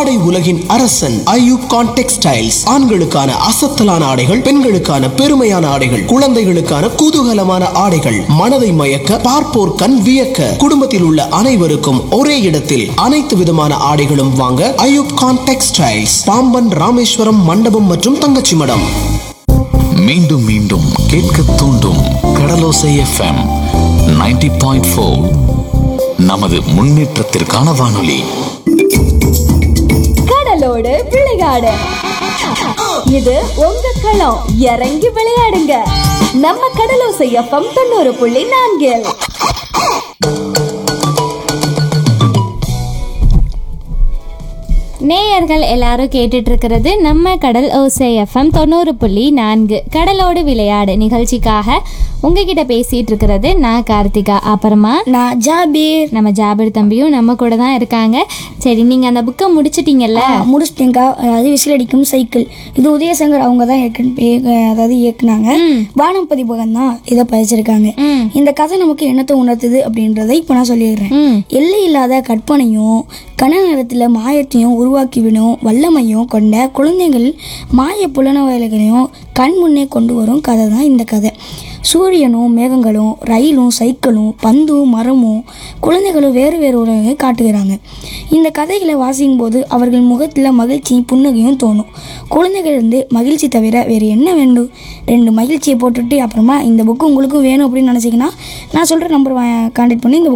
ஆடை உலகின் அரசன் ஐயூப் கான் டெக்ஸ்டைல்ஸ் ஆண்களுக்கான அசத்தலான ஆடைகள் பெண்களுக்கான பெருமையான ஆடைகள் குழந்தைகளுக்கான குதூகலமான ஆடைகள் மனதை மயக்க பார்ப்போர் கண் வியக்க குடும்பத்தில் உள்ள அனைவருக்கும் ஒரே இடத்தில் அனைத்து விதமான ஆடைகளும் வாங்க ஐயூப் கான் டெக்ஸ்டைல்ஸ் பாம்பன் ராமேஸ்வரம் மண்டபம் மற்றும் தங்கச்சி மடம் மீண்டும் மீண்டும் கேட்க தூண்டும் கடலோசை எஃப்எம் 90.4 பாயிண்ட் ஃபோர் நமது முன்னேற்றத்திற்கான வானொலி கடலோடு விளையாடு இது உங்க களம் இறங்கி விளையாடுங்க நம்ம கடலோசை எஃப்எம் தொண்ணூறு புள்ளி நான்கில் நேயர்கள் எல்லாரும் கேட்டுட்டு இருக்கிறது நம்ம கடல் ஓசை எஃப்எம் தொண்ணூறு புள்ளி நான்கு கடலோடு விளையாடு நிகழ்ச்சிக்காக உங்ககிட்ட பேசிட்டு இருக்கிறது நான் கார்த்திகா அப்புறமா நான் ஜாபீர் நம்ம ஜாபர் தம்பியும் நம்ம கூட தான் இருக்காங்க சரி நீங்க அந்த புக்கை முடிச்சிட்டீங்கல்ல முடிச்சிட்டேங்க்கா அதாவது விசில் அடிக்கும் சைக்கிள் இது உதயசங்கர் அவங்க தான் இயக்கு இயக்க- அதாவது இயக்குனாங்க வானம் பதிப்பகம் தான் இதை பதிச்சிருக்காங்க ம். இந்த கதை நமக்கு என்னத்தை உணர்த்துது அப்படின்றத இப்போ நான் சொல்லிடுறேன் ம் எல்லை இல்லாத கற்பனையும் கன நேரத்தில் மாயத்தையும் உருவாக்கிவிடும் வல்லமையும் கொண்ட குழந்தைகள் மாய புலனவயல்களையும் கண் முன்னே கொண்டு வரும் கதை தான் இந்த கதை சூரியனும் மேகங்களும் ரயிலும் சைக்கிளும் பந்தும் மரமும் குழந்தைகளும் வேறு வேறு உலகங்களை காட்டுகிறாங்க இந்த கதைகளை வாசிக்கும் போது அவர்கள் முகத்தில் மகிழ்ச்சியும் புன்னகையும் தோணும் குழந்தைகள் இருந்து மகிழ்ச்சி தவிர வேறு என்ன வேண்டும் ரெண்டு மகிழ்ச்சியை போட்டுட்டு அப்புறமா இந்த புக்கு உங்களுக்கும் வேணும் அப்படின்னு நினச்சிங்கன்னா நான் சொல்கிற நம்பர் கான்டாக்ட் பண்ணி இந்த book